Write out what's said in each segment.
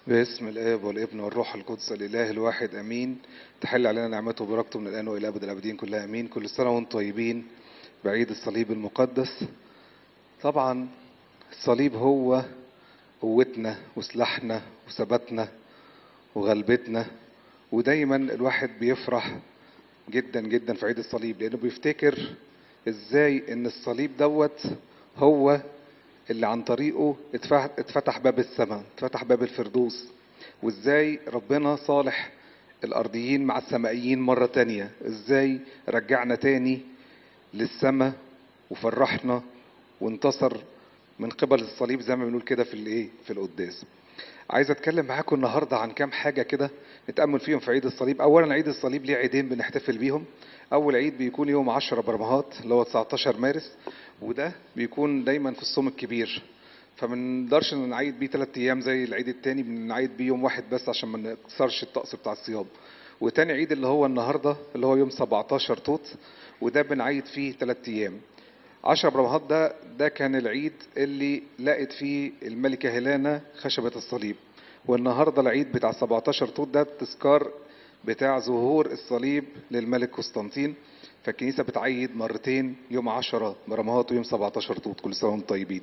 باسم الاب والابن والروح القدس الاله الواحد امين تحل علينا نعمته وبركته من الان والى ابد الابدين كلها امين كل سنه وانتم طيبين بعيد الصليب المقدس طبعا الصليب هو قوتنا وسلاحنا وثباتنا وغلبتنا ودايما الواحد بيفرح جدا جدا في عيد الصليب لانه بيفتكر ازاي ان الصليب دوت هو اللي عن طريقه اتفتح اتفتح باب السماء اتفتح باب الفردوس وازاي ربنا صالح الارضيين مع السمائيين مرة تانية ازاي رجعنا تاني للسماء وفرحنا وانتصر من قبل الصليب زي ما بنقول كده في الايه في القداس عايز اتكلم معاكم النهارده عن كام حاجه كده نتامل فيهم في عيد الصليب اولا عيد الصليب ليه عيدين بنحتفل بيهم اول عيد بيكون يوم 10 برمهات اللي هو 19 مارس وده بيكون دايما في الصوم الكبير فما نقدرش نعيد بيه ثلاث ايام زي العيد التاني بنعيد بيه يوم واحد بس عشان ما نكسرش الطقس بتاع الصيام وتاني عيد اللي هو النهارده اللي هو يوم 17 توت وده بنعيد فيه ثلاث ايام عشر برمهات ده ده كان العيد اللي لقت فيه الملكة هيلانا خشبة الصليب والنهارده العيد بتاع 17 توت ده التذكار بتاع ظهور الصليب للملك قسطنطين فالكنيسة بتعيد مرتين يوم 10 برمهات ويوم 17 توت كل سنة وانتم طيبين.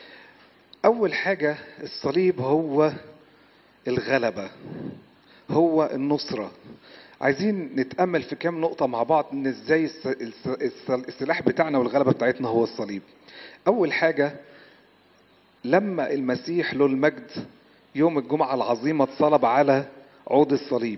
أول حاجة الصليب هو الغلبة هو النصرة عايزين نتأمل في كام نقطة مع بعض ان ازاي الس- الس- الس- السلاح بتاعنا والغلبة بتاعتنا هو الصليب أول حاجة لما المسيح له المجد يوم الجمعة العظيمة اتصلب على عود الصليب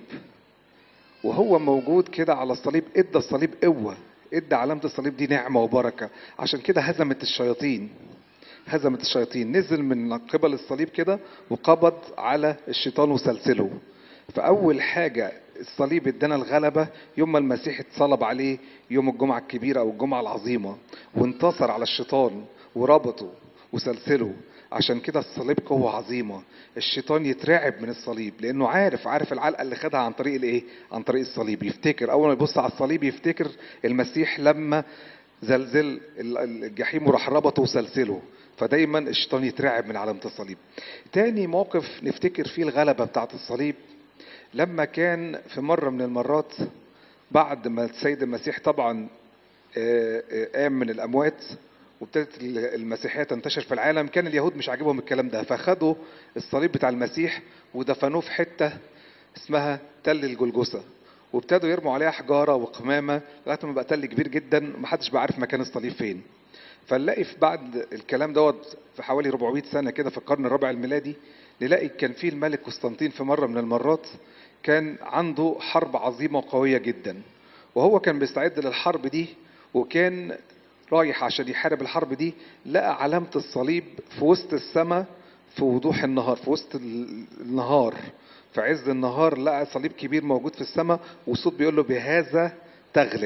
وهو موجود كده على الصليب ادى الصليب قوة ادى علامة الصليب دي نعمة وبركة عشان كده هزمت الشياطين هزمت الشياطين نزل من قبل الصليب كده وقبض على الشيطان وسلسله فأول حاجة الصليب ادانا الغلبة يوم ما المسيح اتصلب عليه يوم الجمعة الكبيرة أو الجمعة العظيمة وانتصر على الشيطان وربطه وسلسله عشان كده الصليب قوة عظيمة الشيطان يترعب من الصليب لأنه عارف عارف العلقة اللي خدها عن طريق الإيه؟ عن طريق الصليب يفتكر أول ما يبص على الصليب يفتكر المسيح لما زلزل ال- ال- الجحيم وراح ربطه وسلسله فدايما الشيطان يترعب من علامة الصليب تاني موقف نفتكر فيه الغلبة بتاعت الصليب لما كان في مرة من المرات بعد ما السيد المسيح طبعا آه، آه، قام من الأموات وابتدت المسيحية تنتشر في العالم كان اليهود مش عاجبهم الكلام ده فخدوا الصليب بتاع المسيح ودفنوه في حتة اسمها تل الجلجسة وابتدوا يرموا عليها حجارة وقمامة لغاية ما بقى تل كبير جدا ومحدش بقى عارف مكان الصليب فين فنلاقي في بعد الكلام دوت في حوالي 400 سنة كده في القرن الرابع الميلادي نلاقي كان في الملك قسطنطين في مرة من المرات كان عنده حرب عظيمة وقوية جدا وهو كان بيستعد للحرب دي وكان رايح عشان يحارب الحرب دي لقى علامة الصليب في وسط السماء في وضوح النهار في وسط ال- النهار في عز النهار لقى صليب كبير موجود في السماء وصوت بيقول له بهذا تغلب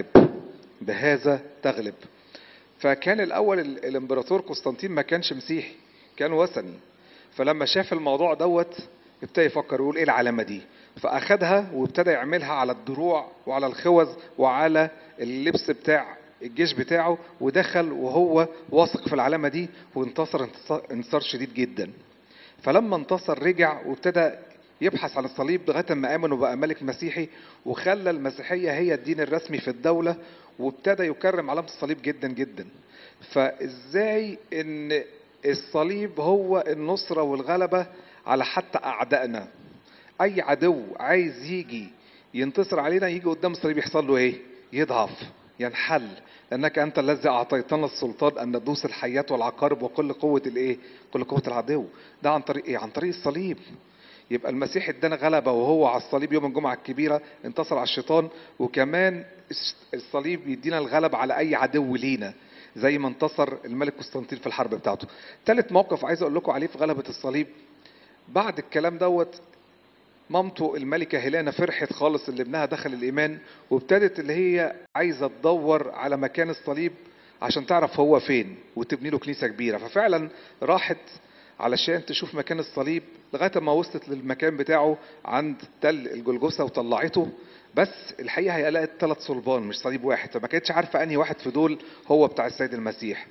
بهذا تغلب فكان الاول ال- الامبراطور قسطنطين ما كانش مسيحي كان وثني فلما شاف الموضوع دوت ابتدى يفكر يقول ايه العلامه دي فاخدها وابتدى يعملها على الدروع وعلى الخوذ وعلى اللبس بتاع الجيش بتاعه ودخل وهو واثق في العلامه دي وانتصر انتصار, انتصار شديد جدا فلما انتصر رجع وابتدى يبحث عن الصليب لغايه ما امن وبقى ملك مسيحي وخلى المسيحيه هي الدين الرسمي في الدوله وابتدى يكرم علامه الصليب جدا جدا فازاي ان الصليب هو النصره والغلبه على حتى اعدائنا اي عدو عايز يجي ينتصر علينا يجي قدام الصليب يحصل له ايه يضعف ينحل لانك انت الذي اعطيتنا السلطان ان ندوس الحيات والعقارب وكل قوه الايه كل قوه العدو ده عن طريق ايه عن طريق الصليب يبقى المسيح ادانا غلبه وهو على الصليب يوم الجمعه الكبيره انتصر على الشيطان وكمان الس- الصليب يدينا الغلبه على اي عدو لينا زي ما انتصر الملك قسطنطين في الحرب بتاعته ثالث موقف عايز اقول لكم عليه في غلبه الصليب بعد الكلام دوت مامته الملكة هيلانا فرحت خالص اللي ابنها دخل الإيمان وابتدت اللي هي عايزة تدور على مكان الصليب عشان تعرف هو فين وتبني له كنيسة كبيرة ففعلا راحت علشان تشوف مكان الصليب لغاية ما وصلت للمكان بتاعه عند تل الجلجسة وطلعته بس الحقيقة هي لقت ثلاث صلبان مش صليب واحد فما كانتش عارفة أنهي واحد في دول هو بتاع السيد المسيح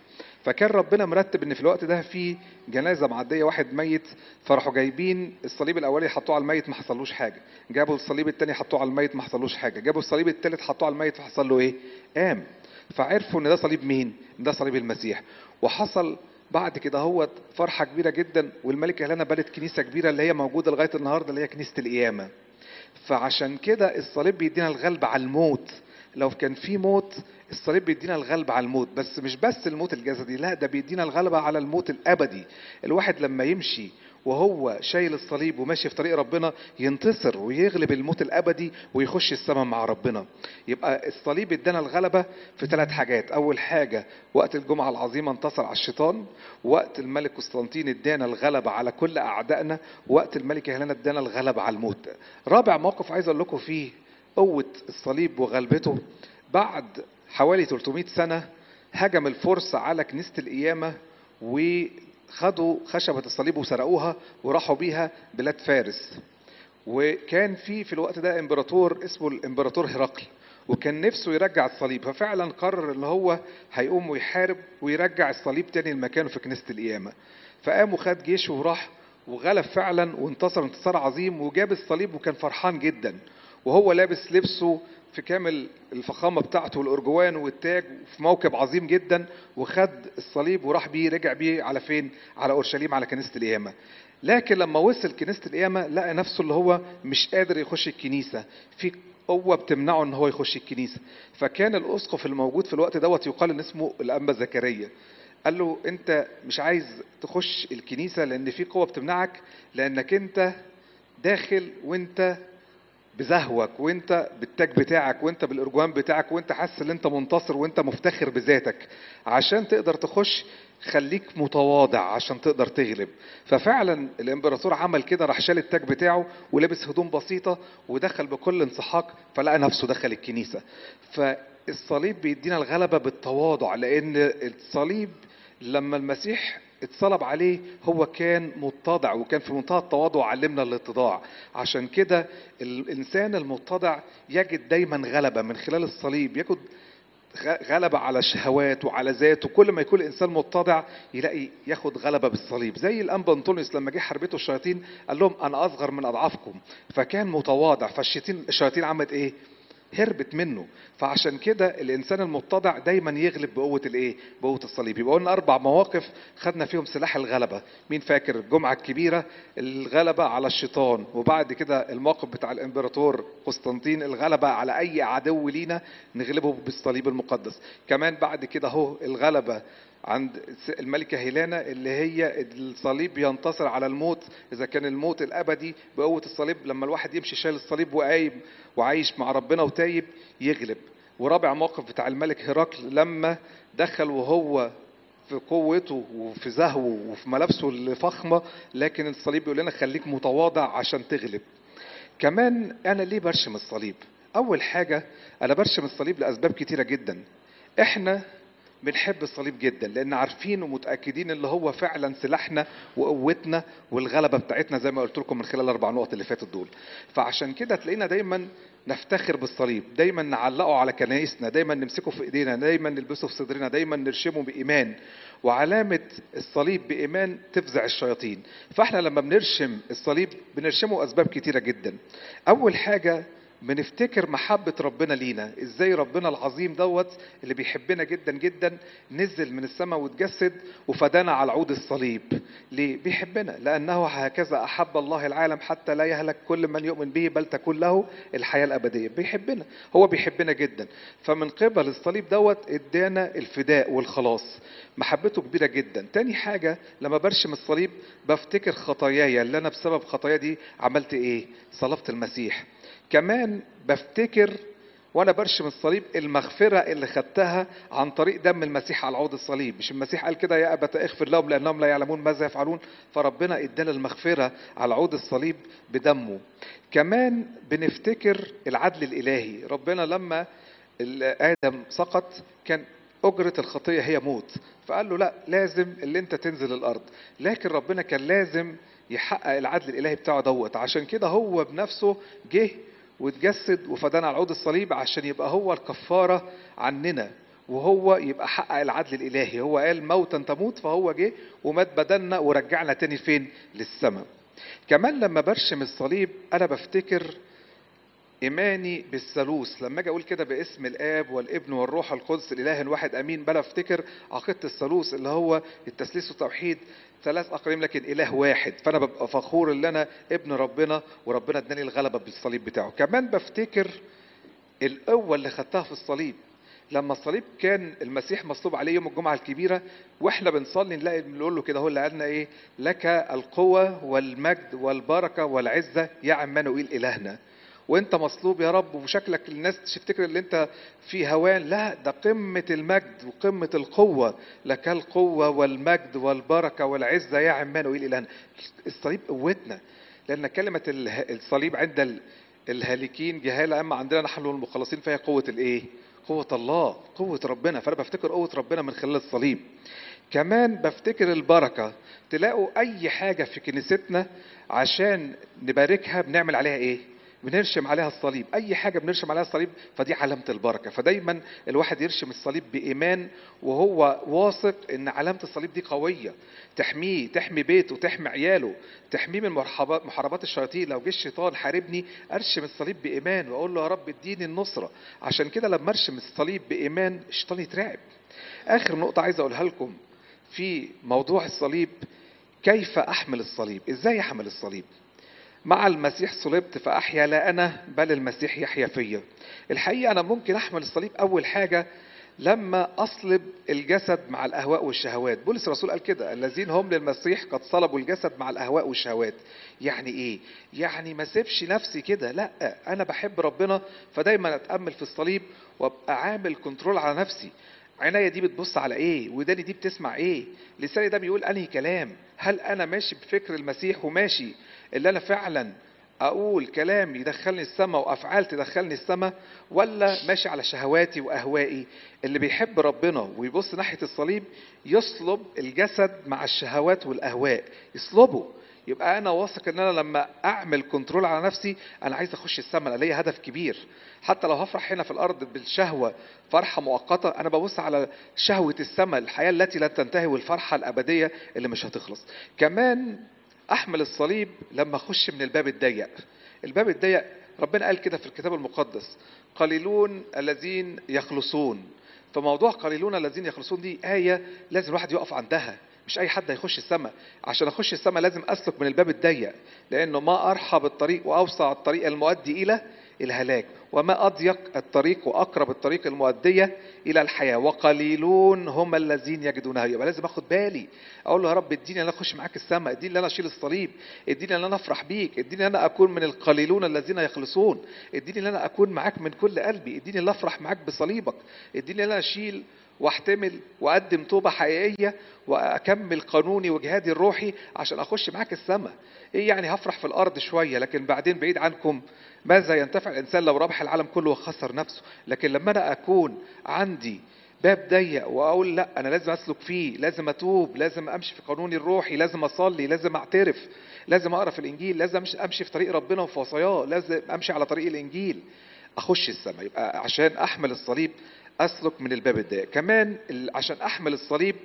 فكان ربنا مرتب ان في الوقت ده في جنازه معديه واحد ميت فراحوا جايبين الصليب الاولي حطوه على الميت ما حصلوش حاجه جابوا الصليب الثاني حطوه على الميت ما حصلوش حاجه جابوا الصليب الثالث حطوه على الميت فحصل له ايه قام فعرفوا ان ده صليب مين إن ده صليب المسيح وحصل بعد كده هو فرحه كبيره جدا والملكه هيلانا بنت كنيسه كبيره اللي هي موجوده لغايه النهارده اللي هي كنيسه القيامه فعشان كده الصليب بيدينا الغلبة على الموت لو كان في موت الصليب بيدينا الغلبة على الموت بس مش بس الموت الجسدي لا ده بيدينا الغلبة على الموت الأبدي الواحد لما يمشي وهو شايل الصليب وماشي في طريق ربنا ينتصر ويغلب الموت الابدي ويخش السماء مع ربنا يبقى الصليب ادانا الغلبه في ثلاث حاجات اول حاجه وقت الجمعه العظيمه انتصر على الشيطان وقت الملك قسطنطين ادانا الغلبه على كل اعدائنا وقت الملك هيلانا ادانا الغلبه على الموت رابع موقف عايز اقول لكم فيه قوه الصليب وغلبته بعد حوالي 300 سنه هجم الفرس على كنيسه القيامه وخدوا خشبة الصليب وسرقوها وراحوا بيها بلاد فارس وكان في في الوقت ده امبراطور اسمه الامبراطور هرقل وكان نفسه يرجع الصليب ففعلا قرر ان هو هيقوم ويحارب ويرجع الصليب تاني لمكانه في كنيسة القيامة فقام وخد جيشه وراح وغلب فعلا وانتصر انتصار عظيم وجاب الصليب وكان فرحان جدا وهو لابس لبسه في كامل الفخامه بتاعته والارجوان والتاج في موكب عظيم جدا وخد الصليب وراح بيه رجع بيه على فين؟ على اورشليم على كنيسه القيامه. لكن لما وصل كنيسه القيامه لقى نفسه اللي هو مش قادر يخش الكنيسه، في قوه بتمنعه ان هو يخش الكنيسه. فكان الاسقف الموجود في الوقت دوت يقال ان اسمه الانبا زكريا. قال له انت مش عايز تخش الكنيسه لان في قوه بتمنعك لانك انت داخل وانت بزهوك وانت بالتاج بتاعك وانت بالارجوان بتاعك وانت حاسس ان انت منتصر وانت مفتخر بذاتك عشان تقدر تخش خليك متواضع عشان تقدر تغلب ففعلا الامبراطور عمل كده راح شال التاج بتاعه ولبس هدوم بسيطه ودخل بكل انسحاق فلقى نفسه دخل الكنيسه فالصليب بيدينا الغلبه بالتواضع لان الصليب لما المسيح اتصلب عليه هو كان متضع وكان في منتهى التواضع علمنا الاتضاع عشان كده الانسان المتضع يجد دايما غلبه من خلال الصليب يجد غلبة على الشهوات وعلى ذاته كل ما يكون الإنسان متضع يلاقي ياخد غلبة بالصليب زي الأنبا أنطونيوس لما جه حربته الشياطين قال لهم أنا أصغر من أضعافكم فكان متواضع فالشياطين الشياطين عملت إيه؟ هربت منه فعشان كده الانسان المتضع دايما يغلب بقوه الايه بقوه الصليب يبقى قلنا اربع مواقف خدنا فيهم سلاح الغلبه مين فاكر الجمعه الكبيره الغلبه على الشيطان وبعد كده الموقف بتاع الامبراطور قسطنطين الغلبه على اي عدو لينا نغلبه بالصليب المقدس كمان بعد كده اهو الغلبه عند الملكة هيلانا اللي هي الصليب ينتصر على الموت إذا كان الموت الأبدي بقوة الصليب لما الواحد يمشي شايل الصليب وقايم وعايش مع ربنا وتايب يغلب ورابع موقف بتاع الملك هرقل لما دخل وهو في قوته وفي زهوه وفي ملابسه الفخمة لكن الصليب بيقول لنا خليك متواضع عشان تغلب كمان أنا ليه برشم الصليب أول حاجة أنا برشم الصليب لأسباب كتيرة جدا إحنا بنحب الصليب جدا لان عارفين ومتاكدين اللي هو فعلا سلاحنا وقوتنا والغلبه بتاعتنا زي ما قلت لكم من خلال الاربع نقط اللي فاتت دول فعشان كده تلاقينا دايما نفتخر بالصليب دايما نعلقه على كنايسنا دايما نمسكه في ايدينا دايما نلبسه في صدرنا دايما نرشمه بايمان وعلامه الصليب بايمان تفزع الشياطين فاحنا لما بنرشم الصليب بنرشمه اسباب كتيره جدا اول حاجه بنفتكر محبة ربنا لينا ازاي ربنا العظيم دوت اللي بيحبنا جدا جدا نزل من السماء وتجسد وفدانا على عود الصليب ليه بيحبنا لانه هكذا احب الله العالم حتى لا يهلك كل من يؤمن به بل تكون له الحياة الابدية بيحبنا هو بيحبنا جدا فمن قبل الصليب دوت ادانا الفداء والخلاص محبته كبيرة جدا تاني حاجة لما برشم الصليب بفتكر خطاياي اللي انا بسبب خطايا دي عملت ايه صلبت المسيح كمان بفتكر وانا برشم الصليب المغفره اللي خدتها عن طريق دم المسيح على عود الصليب مش المسيح قال كده يا ابت اغفر لهم لانهم لا يعلمون ماذا يفعلون فربنا ادانا المغفره على عود الصليب بدمه كمان بنفتكر العدل الالهي ربنا لما ادم سقط كان أجرة الخطية هي موت فقال له لا لازم اللي انت تنزل الأرض لكن ربنا كان لازم يحقق العدل الإلهي بتاعه دوت عشان كده هو بنفسه جه واتجسد وفدانا على عود الصليب عشان يبقى هو الكفارة عننا وهو يبقى حقق العدل الالهي هو قال موتا تموت فهو جه ومات بدلنا ورجعنا تاني فين للسماء كمان لما برشم الصليب انا بفتكر ايماني بالثالوث لما اجي اقول كده باسم الاب والابن والروح القدس الاله الواحد امين بلا افتكر عقيده الثالوث اللي هو التثليث والتوحيد ثلاث اقاليم لكن اله واحد فانا ببقى فخور ان انا ابن ربنا وربنا اداني الغلبه بالصليب بتاعه كمان بفتكر القوه اللي خدتها في الصليب لما الصليب كان المسيح مصلوب عليه يوم الجمعه الكبيره واحنا بنصلي نلاقي بنقول له كده هو اللي قالنا ايه لك القوه والمجد والبركه والعزه يا عمانوئيل الهنا وانت مصلوب يا رب وشكلك الناس تفتكر ان انت في هوان لا ده قمة المجد وقمة القوة لك القوة والمجد والبركة والعزة يا عمانوئيل إلهنا الصليب قوتنا لأن كلمة اله- الصليب عند ال- الهالكين جهالة أما عندنا نحن المخلصين فهي قوة الإيه؟ قوة الله قوة ربنا فأنا بفتكر قوة ربنا من خلال الصليب كمان بفتكر البركة تلاقوا أي حاجة في كنيستنا عشان نباركها بنعمل عليها إيه؟ بنرشم عليها الصليب اي حاجه بنرشم عليها الصليب فدي علامه البركه فدايما الواحد يرشم الصليب بايمان وهو واثق ان علامه الصليب دي قويه تحميه تحمي بيته تحمي عياله تحميه من محاربات محاربات الشياطين لو جه الشيطان حاربني ارشم الصليب بايمان واقول له يا رب اديني النصره عشان كده لما ارشم الصليب بايمان الشيطان يترعب اخر نقطه عايز اقولها لكم في موضوع الصليب كيف احمل الصليب ازاي احمل الصليب مع المسيح صلبت فأحيا لا أنا بل المسيح يحيا فيا الحقيقة أنا ممكن أحمل الصليب أول حاجة لما أصلب الجسد مع الأهواء والشهوات بولس الرسول قال كده الذين هم للمسيح قد صلبوا الجسد مع الأهواء والشهوات يعني إيه؟ يعني ما سيبش نفسي كده لا أنا بحب ربنا فدايما أتأمل في الصليب وأبقى عامل كنترول على نفسي عينيا دي بتبص على ايه وداني دي بتسمع ايه لساني ده بيقول انهي كلام هل انا ماشي بفكر المسيح وماشي اللي انا فعلا اقول كلام يدخلني السماء وافعال تدخلني السماء ولا ماشي على شهواتي واهوائي اللي بيحب ربنا ويبص ناحيه الصليب يصلب الجسد مع الشهوات والاهواء يصلبه يبقى انا واثق ان انا لما اعمل كنترول على نفسي انا عايز اخش السماء انا ليا هدف كبير حتى لو هفرح هنا في الارض بالشهوه فرحه مؤقته انا ببص على شهوه السماء الحياه التي لا تنتهي والفرحه الابديه اللي مش هتخلص كمان احمل الصليب لما اخش من الباب الضيق الباب الضيق ربنا قال كده في الكتاب المقدس قليلون الذين يخلصون فموضوع قليلون الذين يخلصون دي آية لازم الواحد يقف عندها مش أي حد هيخش السماء عشان أخش السماء لازم أسلك من الباب الضيق لأنه ما أرحب الطريق وأوسع الطريق المؤدي إلى الهلاك وما أضيق الطريق وأقرب الطريق المؤدية إلى الحياة وقليلون هم الذين يجدونها يبقى لازم أخد بالي أقول له يا رب اديني أنا أخش معاك السماء اديني أن أنا أشيل الصليب اديني أن أنا أفرح بيك اديني أن أنا أكون من القليلون الذين يخلصون اديني أن أنا أكون معاك من كل قلبي اديني أن أفرح معاك بصليبك اديني أن أنا أشيل واحتمل واقدم توبه حقيقيه واكمل قانوني وجهادي الروحي عشان اخش معاك السماء ايه يعني هفرح في الارض شويه لكن بعدين بعيد عنكم ماذا ينتفع الانسان لو ربح العالم كله وخسر نفسه لكن لما انا اكون عندي باب ضيق واقول لا انا لازم اسلك فيه لازم اتوب لازم امشي في قانوني الروحي لازم اصلي لازم اعترف لازم اقرا في الانجيل لازم امشي في طريق ربنا وفي وصاياه لازم امشي على طريق الانجيل اخش السماء يبقى عشان احمل الصليب اسلك من الباب الضيق كمان عشان احمل الصليب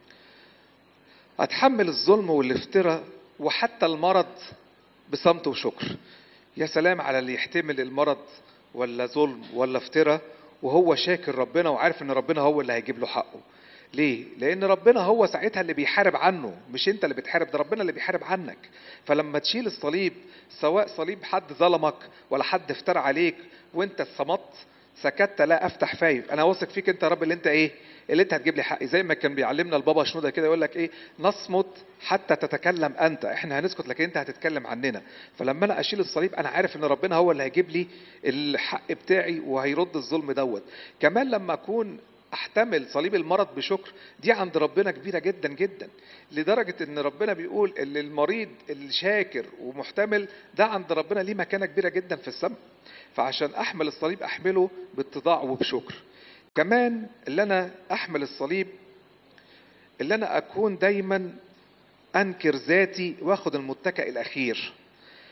اتحمل الظلم والافتراء وحتى المرض بصمت وشكر يا سلام على اللي يحتمل المرض ولا ظلم ولا افتراء وهو شاكر ربنا وعارف ان ربنا هو اللي هيجيب له حقه ليه؟ لأن ربنا هو ساعتها اللي بيحارب عنه، مش أنت اللي بتحارب، ده ربنا اللي بيحارب عنك. فلما تشيل الصليب سواء صليب حد ظلمك ولا حد افترى عليك وأنت صمت سكت لا افتح فايف انا واثق فيك انت يا رب اللي انت ايه اللي انت هتجيب لي حقي زي ما كان بيعلمنا البابا شنوده كده يقول لك ايه نصمت حتى تتكلم انت احنا هنسكت لكن انت هتتكلم عننا فلما انا اشيل الصليب انا عارف ان ربنا هو اللي هيجيب لي الحق بتاعي وهيرد الظلم دوت كمان لما اكون احتمل صليب المرض بشكر دي عند ربنا كبيره جدا جدا لدرجه ان ربنا بيقول ان المريض الشاكر ومحتمل ده عند ربنا ليه مكانه كبيره جدا في السماء فعشان احمل الصليب احمله باتضاع وبشكر كمان اللي انا احمل الصليب اللي انا اكون دايما انكر ذاتي واخد المتكئ الاخير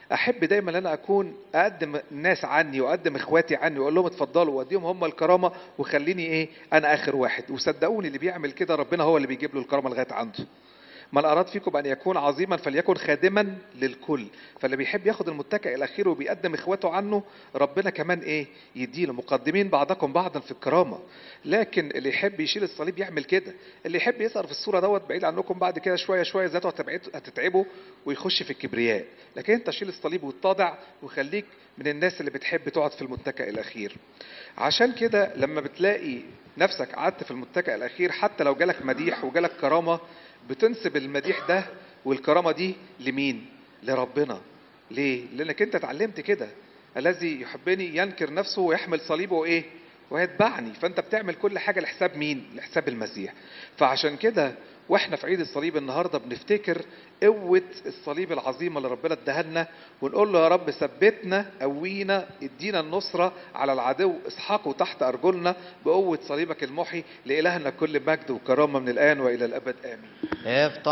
احب دايما ان انا اكون اقدم الناس عني واقدم اخواتي عني واقول لهم اتفضلوا واديهم هم الكرامه وخليني ايه انا اخر واحد وصدقوني اللي بيعمل كده ربنا هو اللي بيجيب له الكرامه لغايه عنده من أراد فيكم أن يكون عظيما فليكن خادما للكل فاللي بيحب ياخد المتكئ الأخير وبيقدم إخواته عنه ربنا كمان إيه يديله مقدمين بعضكم بعضا في الكرامة لكن اللي يحب يشيل الصليب يعمل كده اللي يحب يظهر في الصورة دوت بعيد عنكم بعد كده شوية شوية ذاته هتبعد- هتتعبه ويخش في الكبرياء لكن أنت شيل الصليب واتضع وخليك من الناس اللي بتحب تقعد في المتكئ الأخير عشان كده لما بتلاقي نفسك قعدت في المتكئ الأخير حتى لو جالك مديح وجالك كرامة بتنسب المديح ده والكرامة دي لمين؟ لربنا. ليه؟ لأنك أنت اتعلمت كده. الذي يحبني ينكر نفسه ويحمل صليبه وإيه؟ ويتبعني، فأنت بتعمل كل حاجة لحساب مين؟ لحساب المسيح. فعشان كده واحنا في عيد الصليب النهارده بنفتكر قوة الصليب العظيمة اللي ربنا اداها لنا ونقول له يا رب ثبتنا قوينا ادينا النصرة على العدو اسحقه تحت أرجلنا بقوة صليبك المحي لإلهنا كل مجد وكرامة من الآن وإلى الأبد آمين. افتح